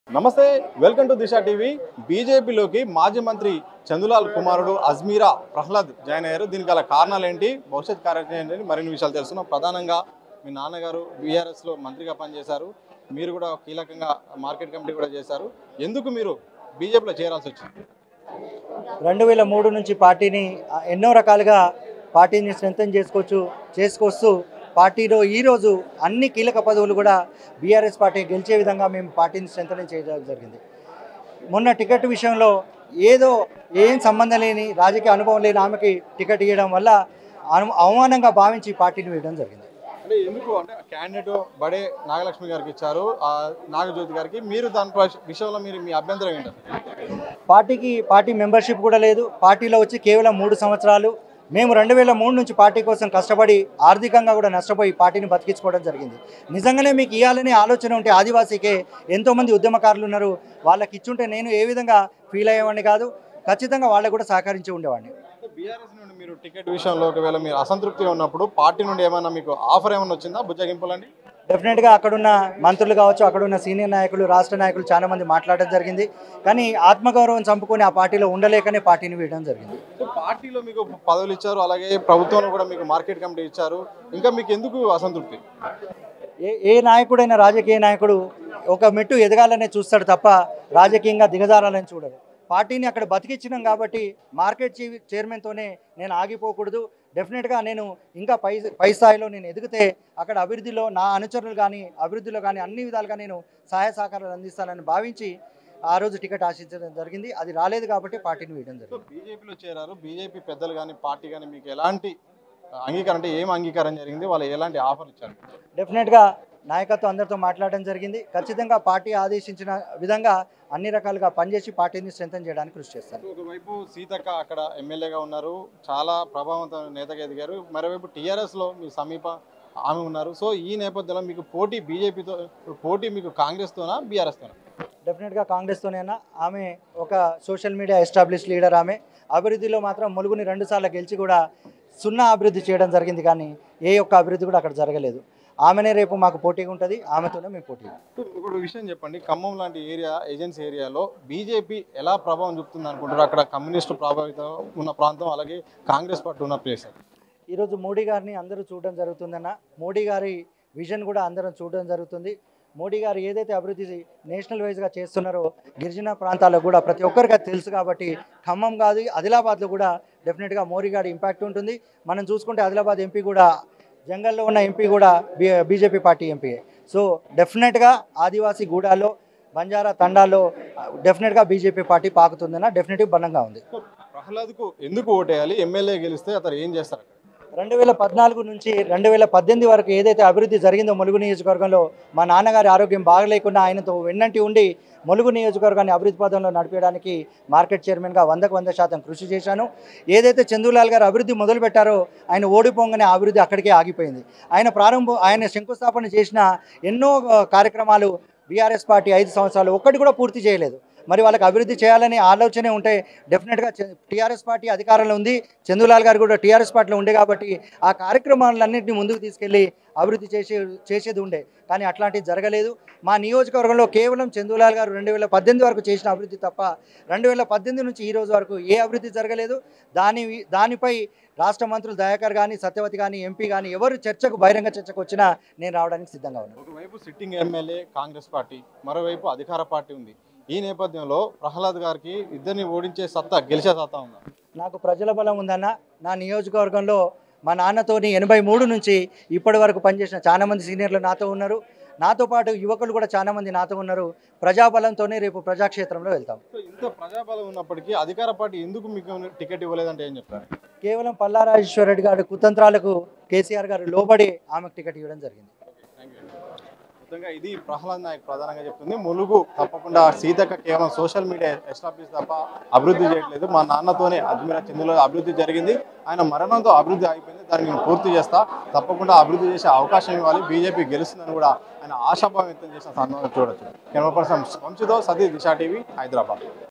నమస్తే welcome to Disha TV బీజేపీలోకి మాజీ మంత్రి చందులాల్ కుమారుడు అజ్మీరా ప్రహ్లాద్ జాయిన్ అయ్యారు దీనికి గల కారణాలు ఏంటి భవిష్యత్ కార్యాచరణ ఏంటి మరిన్ని విషయాలు తెలుస్తున్నాం ప్రధానంగా మీ నాన్నగారు బీఆర్ఎస్లో మంత్రిగా పనిచేశారు మీరు కూడా కీలకంగా మార్కెట్ కమిటీ కూడా చేశారు ఎందుకు మీరు బీజేపీలో చేరాల్సి వచ్చింది రెండు వేల మూడు నుంచి పార్టీని ఆ, ఎన్నో రకాలుగా పార్టీని స్ట్రెంథన్ చేసుకోవచ్చు చేసుకొస్తూ పార్టీలో ఈరోజు అన్ని కీలక పదవులు కూడా బీఆర్ఎస్ పార్టీ గెలిచే విధంగా మేము పార్టీని స్ట్రెంథన్ చేయడం జరిగింది మొన్న టికెట్ విషయంలో ఏదో ఏం సంబంధం లేని రాజకీయ అనుభవం లేని ఆమెకి టికెట్ ఇవ్వడం వల్ల అను- అవమానంగా భావించి పార్టీని వేయడం జరిగింది అంటే ఎందుకు అంటే క్యాండిడేట్ బడే నాగలక్ష్మి గారికి ఇచ్చారు ఆ నాగజ్యోతి గారికి మీరు దాని ప- విషయంలో మీరు మీ అభ్యంతరం ఏంటి పార్టీకి పార్టీ మెంబర్షిప్ కూడా లేదు పార్టీలో వచ్చి కేవలం మూడు సంవత్సరాలు మేము రెండు వేల మూడు నుంచి పార్టీ కోసం కష్టపడి ఆర్థికంగా కూడా నష్టపోయి పార్టీని బతికించుకోవడం జరిగింది నిజంగానే మీకు ఇవ్వాలనే ఆలోచన ఉంటే ఆదివాసీకే ఎంతోమంది ఉద్యమకారులు ఉన్నారు వాళ్ళకి ఇచ్చుంటే నేను ఏ విధంగా ఫీల్ అయ్యేవాడిని కాదు ఖచ్చితంగా వాళ్ళకు కూడా సహకరించి ఉండేవాడిని బీఆర్ఎస్ నుండి మీరు టికెట్ విషయంలో ఒకవేళ మీరు అసంతృప్తిగా ఉన్నప్పుడు పార్టీ నుండి ఏమైనా మీకు ఆఫర్ ఏమైనా వచ్చిందా బుజ్జగింపులండి డెఫినెట్గా అక్కడున్న మంత్రులు కావచ్చు అక్కడున్న సీనియర్ నాయకులు రాష్ట్ర నాయకులు చాలా మంది మాట్లాడడం జరిగింది కానీ ఆత్మగౌరవం చంపుకొని ఆ పార్టీలో ఉండలేకనే పార్టీని వేయడం జరిగింది సో పార్టీలో మీకు పదవులు ఇచ్చారు అలాగే ప్రభుత్వంలో కూడా మీకు మార్కెట్ కమిటీ ఇచ్చారు ఇంకా మీకు ఎందుకు అసంతృప్తి ఏ ఏ నాయకుడైనా రాజకీయ నాయకుడు ఒక మెట్టు ఎదగాలనే చూస్తాడు తప్ప రాజకీయంగా దిగజారాలని చూడడు పార్టీని అక్కడ బతికించినాం కాబట్టి మార్కెట్ చీ చైర్మన్తోనే నేను ఆగిపోకూడదు డెఫినెట్గా నేను ఇంకా పై పై స్థాయిలో నేను ఎదిగితే అక్కడ అభివృద్ధిలో నా అనుచరులు కానీ అభివృద్ధిలో కానీ అన్ని విధాలుగా నేను సహాయ సహకారాలు అందిస్తానని భావించి ఆ రోజు టికెట్ ఆశించడం జరిగింది అది రాలేదు కాబట్టి పార్టీని వేయడం సో జరిగింది బీజేపీలో చేరారు బీజేపీ పెద్దలు కానీ పార్టీ కానీ మీకు ఎలాంటి అంగీకారం అంటే ఏం అంగీకారం జరిగింది వాళ్ళు ఎలాంటి ఆఫర్ ఇచ్చారు డెఫినెట్గా నాయకత్వం అందరితో మాట్లాడడం జరిగింది ఖచ్చితంగా పార్టీ ఆదేశించిన విధంగా అన్ని రకాలుగా పనిచేసి పార్టీని స్ట్రెంథన్ చేయడానికి కృషి చేస్తాను ఒకవైపు సీతక్క అక్కడ ఎమ్మెల్యేగా ఉన్నారు చాలా ప్రభావవంతమైన నేతగా ఎదిగారు మరోవైపు టీఆర్ఎస్లో మీ సమీప ఆమె ఉన్నారు సో ఈ నేపథ్యంలో మీకు పోటీ బీజేపీతో పోటీ మీకు కాంగ్రెస్తోనా బీఆర్ఎస్తోనా డెఫినెట్గా కాంగ్రెస్తోనైనా ఆమె ఒక సోషల్ మీడియా ఎస్టాబ్లిష్ లీడర్ ఆమె అభివృద్ధిలో మాత్రం ములుగుని రెండుసార్లు గెలిచి కూడా సున్నా అభివృద్ధి చేయడం జరిగింది కానీ ఏ ఒక్క అభివృద్ధి కూడా అక్కడ జరగలేదు ఆమెనే రేపు మాకు పోటీగా ఉంటుంది ఆమెతోనే మేము పోటీ ఒక విషయం చెప్పండి ఖమ్మం లాంటి ఏరియా ఏజెన్సీ ఏరియాలో బీజేపీ ఎలా ప్రభావం చూపుతుంది అనుకుంటారు అక్కడ కమ్యూనిస్టు ప్రభావితం ఉన్న ప్రాంతం అలాగే కాంగ్రెస్ పార్టీ ఉన్న ప్లేస్ ఈరోజు మోడీ గారిని అందరూ చూడడం జరుగుతుందన్న మోడీ గారి విజన్ కూడా అందరం చూడడం జరుగుతుంది మోడీ గారు ఏదైతే అభివృద్ధి నేషనల్ వైజ్గా చేస్తున్నారో గిరిజన ప్రాంతాల్లో కూడా ప్రతి ఒక్కరికి అది తెలుసు కాబట్టి ఖమ్మం కాదు ఆదిలాబాద్లో కూడా డెఫినెట్గా మోడీ గారి ఇంపాక్ట్ ఉంటుంది మనం చూసుకుంటే ఆదిలాబాద్ ఎంపీ కూడా జంగల్లో ఉన్న ఎంపీ కూడా B BJP party MP so డెఫినెట్గా ఆదివాసీ గూడాల్లో బంజారా తండాల్లో డెఫినెట్గా బీజేపీ పార్టీ పాకుతుందన్న డెఫినెట్గా బలంగా ఉంది ప్రహ్లాద్కు ఎందుకు ఓటేయాలి ఎమ్మెల్యే గెలిస్తే అతను ఏం చేస్తారు రెండు వేల పద్నాలుగు నుంచి రెండు వేల పద్దెనిమిది వరకు ఏదైతే అభివృద్ధి జరిగిందో ములుగు నియోజకవర్గంలో మా నాన్నగారి ఆరోగ్యం బాగలేకుండా ఆయనతో వెన్నంటి ఉండి ములుగు నియోజకవర్గాన్ని అభివృద్ధి పదంలో నడిపేయడానికి మార్కెట్ చైర్మన్గా వందకు వంద శాతం కృషి చేశాను ఏదైతే చందులాల్ గారు అభివృద్ధి మొదలుపెట్టారో ఆయన ఓడిపోగానే ఆ అభివృద్ధి అక్కడికే ఆగిపోయింది ఆయన ప్రారంభం ఆయన శంకుస్థాపన చేసిన ఎన్నో ఆ, కార్యక్రమాలు బీఆర్ఎస్ పార్టీ ఐదు సంవత్సరాలు ఒక్కటి కూడా పూర్తి చేయలేదు మరి వాళ్ళకి అభివృద్ధి చేయాలనే ఆలోచనే ఉంటే డెఫినెట్గా టీఆర్ఎస్ పార్టీ అధికారంలో ఉంది చందులాల్ గారు కూడా టీఆర్ఎస్ పార్టీలో ఉండే కాబట్టి ఆ కార్యక్రమాలన్నింటినీ ముందుకు తీసుకెళ్ళి అభివృద్ధి చేసే చేసేది ఉండే కానీ అట్లాంటివి జరగలేదు మా నియోజకవర్గంలో కేవలం చందులాల్ గారు రెండు వేల పద్దెనిమిది వరకు చేసిన అభివృద్ధి తప్ప రెండు వేల పద్దెనిమిది నుంచి ఈ రోజు వరకు ఏ అభివృద్ధి జరగలేదు దాని దానిపై రాష్ట్ర మంత్రులు దయాకర్ కానీ సత్యవతి కానీ ఎంపీ కానీ ఎవరు చర్చకు బహిరంగ చర్చకు వచ్చినా నేను రావడానికి సిద్ధంగా ఉన్నాను ఒకవైపు సిట్టింగ్ ఎమ్మెల్యే కాంగ్రెస్ పార్టీ మరోవైపు అధికార పార్టీ ఉంది ఈ నేపథ్యంలో ప్రహ్లాద్ గారికి ఇద్దరిని ఓడించే సత్తా గెలిచే సత్తా ఉందా నాకు ప్రజల బలం ఉందన్న నా నియోజకవర్గంలో మా నాన్నతోని ఎనభై మూడు నుంచి ఇప్పటి వరకు పనిచేసిన చాలా మంది సీనియర్లు నాతో ఉన్నారు నాతో పాటు యువకులు కూడా చాలా మంది నాతో ఉన్నారు ప్రజాబలంతోనే రేపు ప్రజాక్షేత్రంలో వెళ్తాం సో ఇంత ప్రజాబలం ఉన్నప్పటికీ అధికార పార్టీ ఎందుకు మీకు టికెట్ ఇవ్వలేదంటే ఏం చెప్తారు కేవలం పల్లారాజేశ్వర రెడ్డి గారి కుతంత్రాలకు కేసీఆర్ గారు లోబడి ఆమెకు టికెట్ ఇవ్వడం జరిగింది మొత్తంగా ఇది ప్రహ్లాద్ నాయక్ ప్రధానంగా చెప్తుంది ములుగు తప్పకుండా సీతక్క కేవలం సోషల్ మీడియా ఎస్టాబ్లిష్ తప్ప అభివృద్ధి చేయట్లేదు మా నాన్నతోనే అజ్మీరా చెందులో అభివృద్ధి జరిగింది ఆయన మరణంతో అభివృద్ధి అయిపోయింది దాన్ని నేను పూర్తి చేస్తా తప్పకుండా అభివృద్ధి చేసే అవకాశం ఇవ్వాలి బీజేపీ గెలుస్తుందని కూడా ఆయన ఆశాభావం వ్యక్తం చేసిన సందర్భం చూడొచ్చు కెమెరా పర్సన్ వంశీతో సతీ దిశా టీవీ హైదరాబాద్